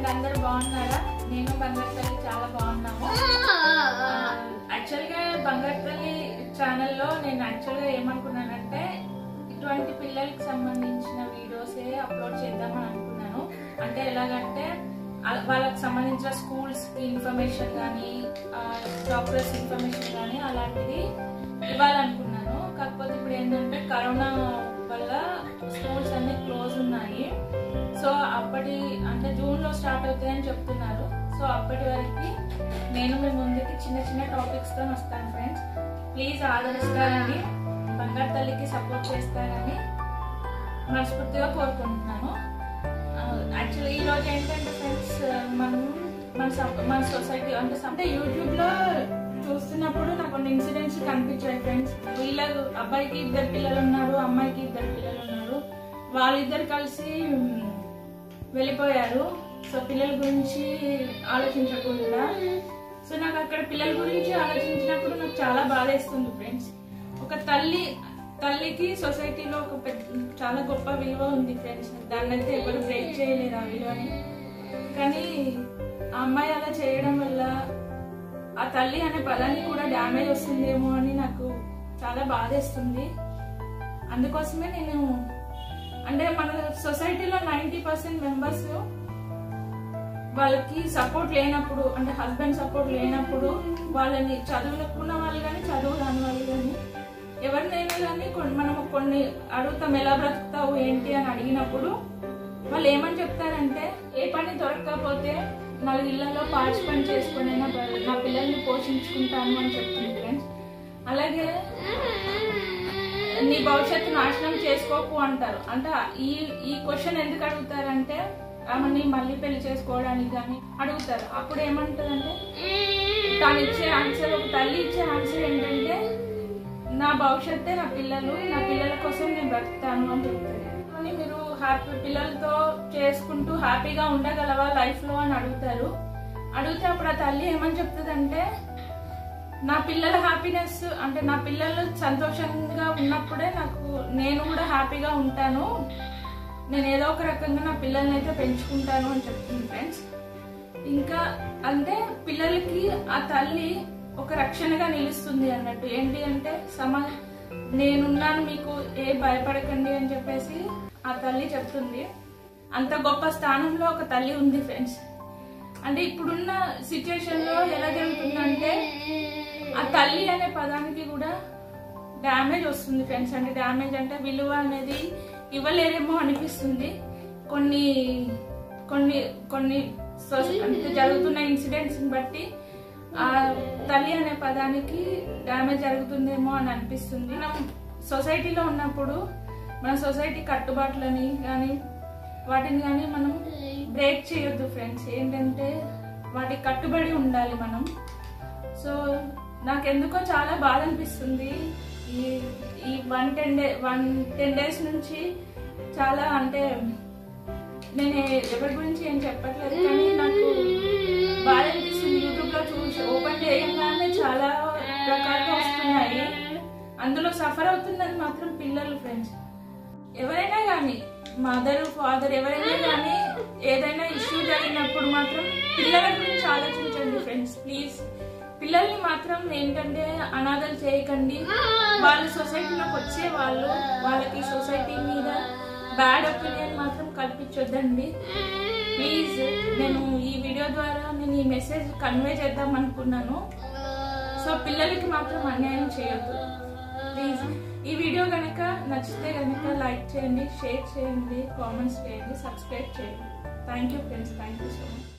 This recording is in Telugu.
మీరు అందరు బాగున్నారా నేను బంగారు తల్లి చాలా బాగున్నాము యాక్చువల్గా బంగారు తల్లి ఛానల్లో నేను యాక్చువల్గా ఏమనుకున్నానంటే ఇటువంటి పిల్లలకి సంబంధించిన వీడియోసే అప్లోడ్ చేద్దామని అనుకున్నాను అంటే ఎలాగంటే ఆ- వాళ్ళకి సంబంధించిన స్కూల్స్ కి ఇన్ఫర్మేషన్ కానీ డాక్టర్స్ ఇన్ఫర్మేషన్ కానీ అలాంటిది ఇవ్వాలనుకున్నాను కాకపోతే ఇప్పుడు ఏంటంటే కరోనా వల్ల స్కూల్స్ అన్ని క్లోజ్ ఉన్నాయి సో అప్పటి అంటే జూన్ లో స్టార్ట్ అవుతాయని చెప్తున్నారు సో అప్పటి వరకు నేను మీ ముందుకి చిన్న చిన్న టాపిక్స్ తో వస్తాను ఫ్రెండ్స్ ప్లీజ్ ఆదరిస్తారని బంగారు తల్లికి సపోర్ట్ చేస్తారని మనస్ఫూర్తిగా కోరుకుంటున్నాను యాక్చువల్లీ ఈ రోజు ఏంటంటే ఫ్రెండ్స్ మనం మన స- మన సొసైటీ అంటే అంటే యూట్యూబ్ లో చూస్తున్నప్పుడు నాకు కొన్ని ఇన్సిడెంట్స్ కనిపించాయి ఫ్రెండ్స్ వీళ్ళ అబ్బాయికి ఇద్దరు పిల్లలు ఉన్నారు అమ్మాయికి ఇద్దరు పిల్లలు ఉన్నారు వాళ్ళిద్దరు కలిసి మ్, వెళ్ళిపోయారు సో పిల్లల గురించి ఆలోచించకుండా సో నాకు అక్కడ పిల్లల గురించి ఆలోచించినప్పుడు నాకు చాలా బాధేస్తుంది ఫ్రెండ్స్ ఒక తల్లి తల్లికి సొసైటీలో ఒక పెద్ద చాలా గొప్ప విలువ ఉంది ఫ్రెండ్స్ దాన్ని అయితే ఎవరు బ్రేక్ చేయలేరు ఆ విలువని కానీ ఆ అమ్మాయి అలా చేయడం వల్ల ఆ తల్లి అనే పదానికి కూడా డ్యామేజ్ వస్తుందేమో అని నాకు చాలా బాధేస్తుంది అందుకోసమే నేను అంటే మన సొసైటీలో నైంటీ పర్సెంట్ మెంబర్స్ వాళ్ళకి సపోర్ట్ లేనప్పుడు అంటే హస్బెండ్ సపోర్ట్ లేనప్పుడు వాళ్ళని చదువుకున్న వాళ్ళు కానీ చదువు రాని వాళ్ళు కానీ ఎవరినైనా కానీ కొన్ని మనం కొన్ని అడుగుతాం ఎలా బ్రతుకుతావు ఏంటి అని అడిగినప్పుడు వాళ్ళు ఏమని చెప్తారంటే ఏ పని దొరకకపోతే నాలుగు ఇళ్లలో పార్ట్స్ పని చేసుకుని అయినా బ- నా పిల్లల్ని పోషించుకుంటాను అని చెప్తుంది ఫ్రెండ్స్ అలాగే నీ భవిష్యత్తు నాశనం చేసుకోకు అంటారు అంటే ఈ ఈ క్వశ్చన్ ఎందుకు అడుగుతారంటే ఆమెని మళ్ళీ పెళ్లి చేసుకోవడానికి కానీ అడుగుతారు అప్పుడు ఏమంటదంటే తాను ఇచ్చే ఆన్సర్ ఒక తల్లి ఇచ్చే ఆన్సర్ ఏంటంటే నా భవిష్యత్తే నా పిల్లలు నా పిల్లల కోసం నేను బ్రతుకుతాను అని చెప్తారు కానీ మీరు హ్యాపీ పిల్లలతో చేసుకుంటూ హ్యాపీగా ఉండగలవా లైఫ్ లో అని అడుగుతారు అడిగితే అప్పుడు ఆ తల్లి ఏమని చెప్తుందంటే నా పిల్లల హ్యాపీనెస్ అంటే నా పిల్లలు సంతోషంగా ఉన్నప్పుడే నాకు నేను కూడా హ్యాపీగా ఉంటాను నేను ఏదో ఒక రకంగా నా పిల్లల్ని అయితే పెంచుకుంటాను అని చెప్తుంది ఫ్రెండ్స్ ఇంకా అంటే పిల్లలకి ఆ తల్లి ఒక రక్షణగా నిలుస్తుంది అన్నట్టు ఏంటి అంటే సమా నేనున్నాను మీకు ఏ భయపడకండి అని చెప్పేసి ఆ తల్లి చెప్తుంది అంత గొప్ప స్థానంలో ఒక తల్లి ఉంది ఫ్రెండ్స్ అంటే ఇప్పుడున్న సిచ్యుయేషన్ లో ఎలా జరుగుతుందంటే ఆ తల్లి అనే పదానికి కూడా డ్యామేజ్ వస్తుంది ఫ్రెండ్స్ అంటే డ్యామేజ్ అంటే విలువ అనేది ఇవ్వలేరేమో అనిపిస్తుంది కొన్ని కొన్ని కొన్ని సొస- అంటే జరుగుతున్న ఇన్సిడెంట్స్ బట్టి ఆ తల్లి అనే పదానికి డ్యామేజ్ జరుగుతుందేమో అని అనిపిస్తుంది మనం సొసైటీలో ఉన్నప్పుడు మన సొసైటీ కట్టుబాట్లని కానీ వాటిని కానీ మనం బ్రేక్ చేయొద్దు ఫ్రెండ్స్ ఏంటంటే వాటికి కట్టుబడి ఉండాలి మనం సో నాకెందుకో చాలా బాధ అనిపిస్తుంది ఈ ఈ one ten day one ten days నుంచి చాలా అంటే నేను ఎవరి గురించి ఏం చెప్పట్లేదు కానీ నాకు బాధ అనిపిస్తుంది యూట్యూబ్ లో చూసి ఓపెన్ చేయగానే చాలా రకాలుగా వస్తున్నాయి అందులో సఫర్ అవుతున్నది మాత్రం పిల్లలు ఫ్రెండ్స్ ఎవరైనా కానీ మదర్ ఫాదర్ ఎవరైనా కానీ ఏదైనా ఇష్యూ జరిగినప్పుడు మాత్రం పిల్లల గురించి ఆలోచించండి ఫ్రెండ్స్ ప్లీజ్ పిల్లల్ని మాత్రం ఏంటంటే అనాథలు చేయకండి వాళ్ళు సొసైటీలోకి వచ్చే వాళ్ళు వాళ్ళకి సొసైటీ మీద బ్యాడ్ ఒపీనియన్ మాత్రం కల్పించొద్దండి ప్లీజ్ నేను ఈ వీడియో ద్వారా నేను ఈ మెసేజ్ కన్వే చేద్దాం అనుకున్నాను సో పిల్లలకి మాత్రం అన్యాయం చేయొద్దు ప్లీజ్ ఈ వీడియో కనుక నచ్చితే కనుక లైక్ చేయండి షేర్ చేయండి కామెంట్స్ చేయండి సబ్స్క్రైబ్ చేయండి thank you friends thank you so much